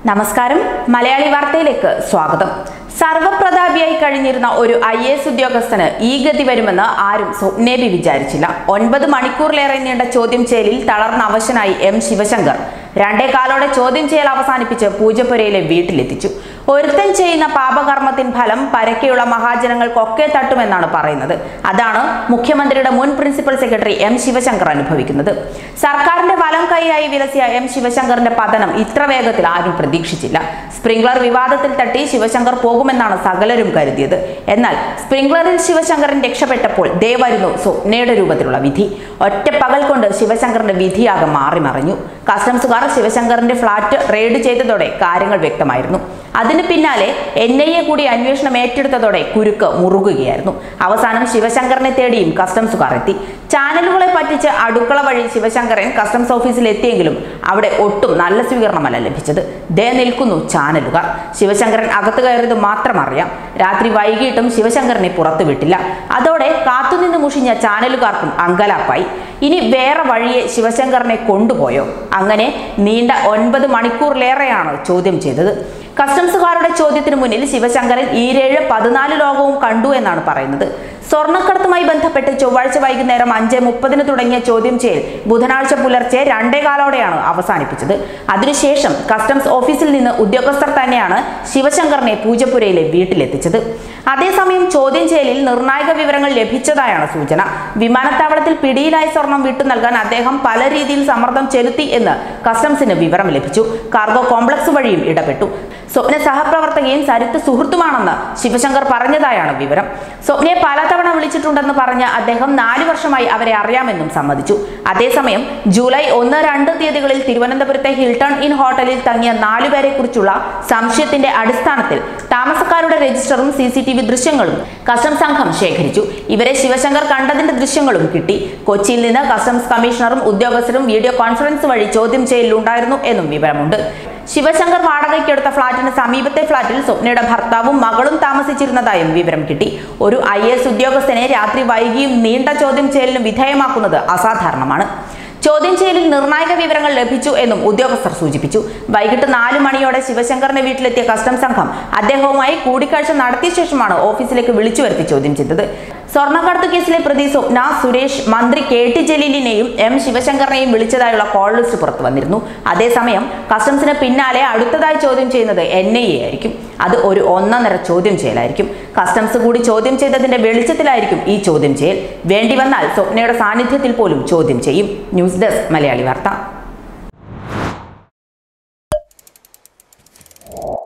നമസ്കാരം മലയാളി വാർത്തയിലേക്ക് സ്വാഗതം സർവപ്രതാപിയായി കഴിഞ്ഞിരുന്ന ഒരു ഐ എസ് ഉദ്യോഗസ്ഥന് ഈ ഗതി വരുമെന്ന് ആരും സ്വപ്നേബി വിചാരിച്ചില്ല ഒൻപത് മണിക്കൂറിലേറെ നീണ്ട ചോദ്യം ചെയ്യലിൽ തളർന്ന അവശനായി എം ശിവശങ്കർ രണ്ടേ കാലോടെ ചോദ്യം ചെയ്യൽ അവസാനിപ്പിച്ച് പൂജപ്പുരയിലെ വീട്ടിലെത്തിച്ചു ഒരുത്തൻ ചെയ്യുന്ന പാപകർമ്മത്തിൻ ഫലം പരക്കെയുള്ള മഹാജനങ്ങൾക്കൊക്കെ തട്ടുമെന്നാണ് പറയുന്നത് അതാണ് മുഖ്യമന്ത്രിയുടെ മുൻ പ്രിൻസിപ്പൽ സെക്രട്ടറി എം ശിവശങ്കർ അനുഭവിക്കുന്നത് സർക്കാരിന്റെ വലം കൈയായി വിലസിയ എം ശിവശങ്കറിന്റെ പതനം ഇത്ര വേഗത്തിൽ ആരും പ്രതീക്ഷിച്ചില്ല സ്പ്രിംഗ്ലർ വിവാദത്തിൽ തട്ടി ശിവശങ്കർ പോകുമെന്നാണ് സകലരും കരുതിയത് എന്നാൽ സ്പ്രിംഗ്ലറിൽ ശിവശങ്കരൻ രക്ഷപ്പെട്ടപ്പോൾ ദേ വരുന്നു സ്വപ്നയുടെ രൂപത്തിലുള്ള വിധി ഒറ്റ പകൽ കൊണ്ട് ശിവശങ്കറിന്റെ വിധിയാകെ മാറി മറിഞ്ഞു കസ്റ്റംസുകാർ ശിവശങ്കറിന്റെ ഫ്ളാറ്റ് റെയ്ഡ് ചെയ്തതോടെ കാര്യങ്ങൾ വ്യക്തമായിരുന്നു അതിന് പിന്നാലെ എൻ ഐ എ കൂടി അന്വേഷണം ഏറ്റെടുത്തതോടെ കുരുക്ക് മുറുകുകയായിരുന്നു അവസാനം ശിവശങ്കറിനെ തേടിയും കസ്റ്റംസുകാർ എത്തി ചാനലുകളെ പറ്റിച്ച് അടുക്കള വഴി ശിവശങ്കരൻ കസ്റ്റംസ് ഓഫീസിൽ എത്തിയെങ്കിലും അവിടെ ഒട്ടും നല്ല സ്വീകരണമല്ല ലഭിച്ചത് ദേ നിൽക്കുന്നു ചാനലുകാർ ശിവശങ്കരൻ അകത്ത് കയറിയത് മാത്രം അറിയാം രാത്രി വൈകിട്ടും ശിവശങ്കരനെ പുറത്തു വിട്ടില്ല അതോടെ കാത്തുനിന്ന് മുഷിഞ്ഞ ചാനലുകാർക്കും അങ്കലാപ്പായി ഇനി വേറെ വഴിയെ ശിവശങ്കറിനെ കൊണ്ടുപോയോ അങ്ങനെ നീണ്ട ഒൻപത് മണിക്കൂറിലേറെയാണ് ചോദ്യം ചെയ്തത് കസ്റ്റംസുകാരുടെ ചോദ്യത്തിന് മുന്നിൽ ശിവശങ്കരൻ ഈരേഴ് പതിനാല് ലോകവും കണ്ടു എന്നാണ് പറയുന്നത് സ്വർണ്ണക്കടത്തുമായി ബന്ധപ്പെട്ട് ചൊവ്വാഴ്ച വൈകുന്നേരം അഞ്ച് മുപ്പതിന് തുടങ്ങിയ ചോദ്യം ചെയ്യൽ ബുധനാഴ്ച പുലർച്ചെ രണ്ടേകാലോടെയാണ് അവസാനിപ്പിച്ചത് അതിനുശേഷം കസ്റ്റംസ് ഓഫീസിൽ നിന്ന് ഉദ്യോഗസ്ഥർ തന്നെയാണ് ശിവശങ്കറിനെ പൂജപ്പുരയിലെ വീട്ടിലെത്തിച്ചത് അതേസമയം ചോദ്യം ചെയ്യലിൽ നിർണായക വിവരങ്ങൾ ലഭിച്ചതായാണ് സൂചന വിമാനത്താവളത്തിൽ പിടിയിലായ സ്വർണം വിട്ടു നൽകാൻ അദ്ദേഹം പല രീതിയിൽ സമ്മർദ്ദം ചെലുത്തി എന്ന് കസ്റ്റംസിന് വിവരം ലഭിച്ചു കാർഗോ കോംപ്ലക്സ് വഴിയും ഇടപെട്ടു സ്വപ്ന സഹപ്രവർത്തകയും സരിത്ത് സുഹൃത്തുമാണെന്ന് ശിവശങ്കർ പറഞ്ഞതായാണ് വിവരം സ്വപ്നയെ പലതവണ വിളിച്ചിട്ടുണ്ടെന്ന് പറഞ്ഞ അദ്ദേഹം നാല് വർഷമായി അവരെ അറിയാമെന്നും സമ്മതിച്ചു അതേസമയം ജൂലൈ ഒന്ന് രണ്ട് തീയതികളിൽ തിരുവനന്തപുരത്തെ ഹിൽട്ടൺ ഇൻ ഹോട്ടലിൽ തങ്ങിയ നാലുപേരെ കുറിച്ചുള്ള സംശയത്തിന്റെ അടിസ്ഥാനത്തിൽ താമസക്കാരുടെ രജിസ്റ്ററും സി സി ടി വി ദൃശ്യങ്ങളും കസ്റ്റംസ് സംഘം ശേഖരിച്ചു ഇവരെ ശിവശങ്കർ കണ്ടതിന്റെ ദൃശ്യങ്ങളും കിട്ടി കൊച്ചിയിൽ നിന്ന് കസ്റ്റംസ് കമ്മീഷണറും ഉദ്യോഗസ്ഥരും വീഡിയോ കോൺഫറൻസ് വഴി ചോദ്യം ചെയ്യലിലുണ്ടായിരുന്നു എന്നും വിവരമുണ്ട് ശിവശങ്കർ വാടകയ്ക്കെടുത്ത ഫ്ളാറ്റിന് സമീപത്തെ ഫ്ളാറ്റിൽ സ്വപ്നയുടെ ഭർത്താവും മകളും താമസിച്ചിരുന്നതായും വിവരം കിട്ടി ഒരു ഐ എസ് ഉദ്യോഗസ്ഥനെ രാത്രി വൈകിയും നീണ്ട ചോദ്യം ചെയ്യലിന് വിധേയമാക്കുന്നത് അസാധാരണമാണ് ചോദ്യം ചെയ്യലിൽ നിർണായക വിവരങ്ങൾ ലഭിച്ചു എന്നും ഉദ്യോഗസ്ഥർ സൂചിപ്പിച്ചു വൈകിട്ട് നാല് മണിയോടെ ശിവശങ്കറിന്റെ വീട്ടിലെത്തിയ കസ്റ്റംസ് സംഘം അദ്ദേഹവുമായി കൂടിക്കാഴ്ച നടത്തിയ ശേഷമാണ് ഓഫീസിലേക്ക് വിളിച്ചു വരുത്തി ചോദ്യം ചെയ്തത് സ്വർണ്ണക്കടത്ത് കേസിലെ പ്രതി സ്വപ്ന സുരേഷ് മന്ത്രി കെ ടി ജലീലിനെയും എം ശിവശങ്കറിനെയും വിളിച്ചതായുള്ള കോൾ ലിസ്റ്റ് പുറത്തു വന്നിരുന്നു അതേസമയം കസ്റ്റംസിന് പിന്നാലെ അടുത്തതായി ചോദ്യം ചെയ്യുന്നത് എൻ ഐ എ ആയിരിക്കും അത് ഒരു ഒന്നൊന്നര ചോദ്യം ചെയ്യലായിരിക്കും കസ്റ്റംസ് കൂടി ചോദ്യം ചെയ്തതിന്റെ വെളിച്ചത്തിലായിരിക്കും ഈ ചോദ്യം ചെയ്യൽ വേണ്ടി വന്നാൽ സ്വപ്നയുടെ സാന്നിധ്യത്തിൽ പോലും ചോദ്യം ചെയ്യും ന്യൂസ് ഡെസ്ക് മലയാളി വാർത്ത